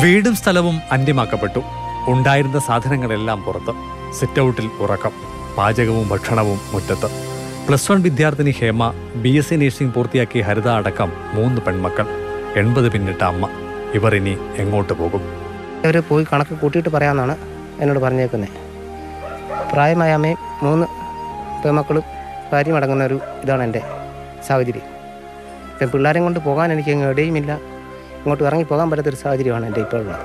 വീടും സ്ഥലവും അന്യമാക്കപ്പെട്ടു ഉണ്ടായിരുന്ന സാധനങ്ങളെല്ലാം പുറത്ത് സിറ്റൗട്ടിൽ ഉറക്കം പാചകവും ഭക്ഷണവും മുറ്റത്ത് പ്ലസ് വൺ വിദ്യാർത്ഥിനി Hema B S C nursing പൂർത്തിയാക്കിയ ഹരിത അടക്കം മൂന്ന് പെൺമക്കൾ എൺപത് പിന്നിട്ട അമ്മ ഇവർ ഇനി എങ്ങോട്ട് പോകും അവർ പോയി കണക്ക് കൂട്ടിയിട്ട് പറയാമെന്നാണ് എന്നോട് പറഞ്ഞേക്കുന്നത് പ്രായമായ അമ്മയും മൂന്ന് പെമക്കളും ഭാര്യയും അടങ്ങുന്ന ഒരു ഇതാണ് എൻ്റെ സാഹചര്യം ഇപ്പം പിള്ളേരെയും കൊണ്ട് പോകാൻ എനിക്ക് അങ്ങ് ഇടയുമില്ല ഇങ്ങോട്ട് ഇറങ്ങി പോകാൻ പറ്റാത്തൊരു സാഹചര്യമാണ് എൻ്റെ ഇപ്പോൾ ഉള്ളത്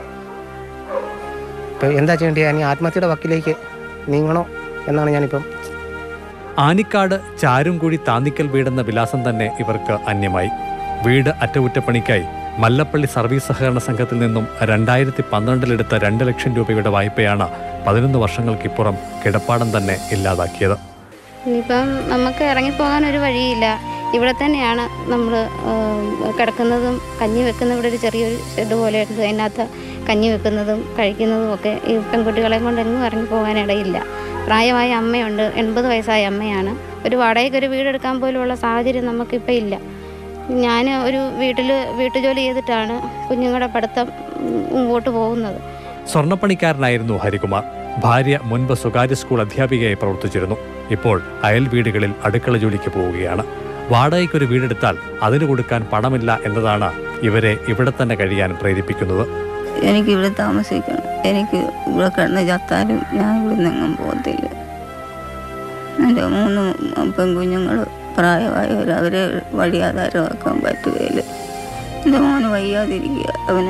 ഇപ്പം എന്താ ചെയ്യേണ്ടത് ഇനി ആത്മഹത്യയുടെ വക്കിലേക്ക് നീങ്ങണോ എന്നാണ് ഞാനിപ്പം ആനിക്കാട് ചാരുംകുഴി താന്നിക്കൽ വീടെന്ന വിലാസം തന്നെ ഇവർക്ക് അന്യമായി വീട് അറ്റകുറ്റപ്പണിക്കായി മല്ലപ്പള്ളി സർവീസ് സഹകരണ സംഘത്തിൽ നിന്നും രണ്ടായിരത്തി പന്ത്രണ്ടിലെടുത്ത രണ്ട് ലക്ഷം രൂപയുടെ വായ്പയാണ് പതിനൊന്ന് വർഷങ്ങൾക്കിപ്പുറം കിടപ്പാടം തന്നെ ഇല്ലാതാക്കിയത് ഇനിയിപ്പം നമുക്ക് ഇറങ്ങിപ്പോകാൻ ഒരു വഴിയില്ല ഇവിടെ തന്നെയാണ് നമ്മൾ കിടക്കുന്നതും കഞ്ഞി വെക്കുന്ന ഇവിടെ ഒരു ചെറിയൊരു ഷെഡ് പോലെ ഉണ്ട് അതിനകത്ത് കഞ്ഞി വെക്കുന്നതും കഴിക്കുന്നതും ഒക്കെ ഈ പെൺകുട്ടികളെ കൊണ്ട് എങ്ങും ഇറങ്ങിപ്പോകാനിടയില്ല പ്രായമായ അമ്മയുണ്ട് എൺപത് വയസ്സായ അമ്മയാണ് ഒരു വാടകയ്ക്ക് ഒരു വീടെടുക്കാൻ പോലുമുള്ള സാഹചര്യം നമുക്കിപ്പോൾ ഇല്ല ഞാൻ ഒരു വീട്ടിൽ വീട്ടുജോലി ചെയ്തിട്ടാണ് കുഞ്ഞുങ്ങളുടെ പഠിത്തം ഉം, മുമ്പോട്ട് പോകുന്നത് സ്വർണ്ണപ്പണിക്കാരനായിരുന്നു ഹരികുമാർ ഭാര്യ മുൻപ് സ്വകാര്യ സ്കൂൾ അധ്യാപികയായി പ്രവർത്തിച്ചിരുന്നു ഇപ്പോൾ അയൽ വീടുകളിൽ അടുക്കള ജോലിക്ക് പോവുകയാണ് വാടകയ്ക്കൊരു വീടെടുത്താൽ അതിന് കൊടുക്കാൻ പണമില്ല എന്നതാണ് ഇവരെ ഇവിടെ തന്നെ കഴിയാൻ പ്രേരിപ്പിക്കുന്നത് എനിക്ക് ഇവിടെ താമസിക്കണം എനിക്ക് ഇവിടെ കിടന്ന് ചത്താലും ഞാൻ ഇവിടെ നിന്നും പോകത്തില്ല എൻ്റെ മൂന്ന് പെൺകുഞ്ഞുങ്ങൾ പ്രായമായവർ അവരെ വഴിയാധാരമാക്കാൻ പറ്റുകയില്ല എൻ്റെ മോന് വയ്യാതിരിക്കുക അവന്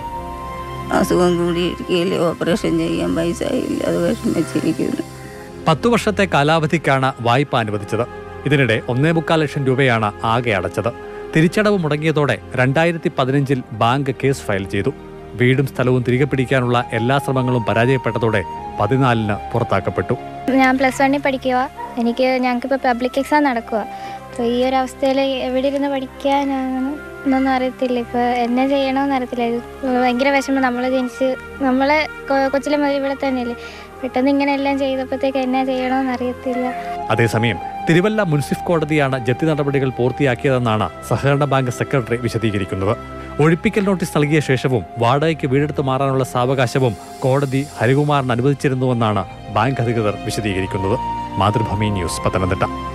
അസുഖം കൂടിയിരിക്കുകയില്ല ഓപ്പറേഷൻ ചെയ്യാൻ പൈസ ഇല്ല അത് വിഷമിച്ചിരിക്കുന്നു പത്തു വർഷത്തെ കാലാവധിക്കാണ് വായ്പ അനുവദിച്ചത് ഇതിനിടെ ഒന്നേ മുക്കാൽ ലക്ഷം രൂപയാണ് ആകെ അടച്ചത് തിരിച്ചടവ് മുടങ്ങിയതോടെ രണ്ടായിരത്തി പതിനഞ്ചിൽ ബാങ്ക് കേസ് ഫയൽ ചെയ്തു വീടും സ്ഥലവും തിരികെ പിടിക്കാനുള്ള എല്ലാ ശ്രമങ്ങളും പരാജയപ്പെട്ടതോടെ പതിനാലിന് പുറത്താക്കപ്പെട്ടു ഞാൻ പ്ലസ് വണ്ണിൽ പഠിക്കുക എനിക്ക് ഞങ്ങൾക്കിപ്പോൾ പബ്ലിക് എക്സാം നടക്കുക അപ്പോൾ ഈ ഒരു അവസ്ഥയിൽ എവിടെ ഇരുന്ന് പഠിക്കാനാണ് എന്നൊന്നും അറിയത്തില്ല ഇപ്പോൾ എന്നെ ചെയ്യണമെന്ന് അറിയത്തില്ല ഇത് ഭയങ്കര വിഷമം നമ്മൾ ജനിച്ച് നമ്മളെ കൊ- കൊച്ചിലെ മുതൽ ഇവിടെ തന്നെയല്ലേ പെട്ടെന്ന് ഇങ്ങനെ എല്ലാം ചെയ്തപ്പോഴത്തേക്ക് എന്നാ ചെയ്യണമെന്ന് അറിയത്തില്ല അതേസമയം തിരുവല്ല മുൻസിഫ് കോടതിയാണ് ജപ്തി നടപടികൾ പൂർത്തിയാക്കിയതെന്നാണ് സഹകരണ ബാങ്ക് സെക്രട്ടറി വിശദീകരിക്കുന്നത് ഒഴിപ്പിക്കൽ നോട്ടീസ് നൽകിയ ശേഷവും വാടകയ്ക്ക് വീടെടുത്ത് മാറാനുള്ള സാവകാശവും കോടതി ഹരികുമാറിന് അനുവദിച്ചിരുന്നുവെന്നാണ് ബാങ്ക് അധികൃതർ വിശദീകരിക്കുന്നത് മാതൃഭൂമി ന്യൂസ് പത്തനംതിട്ട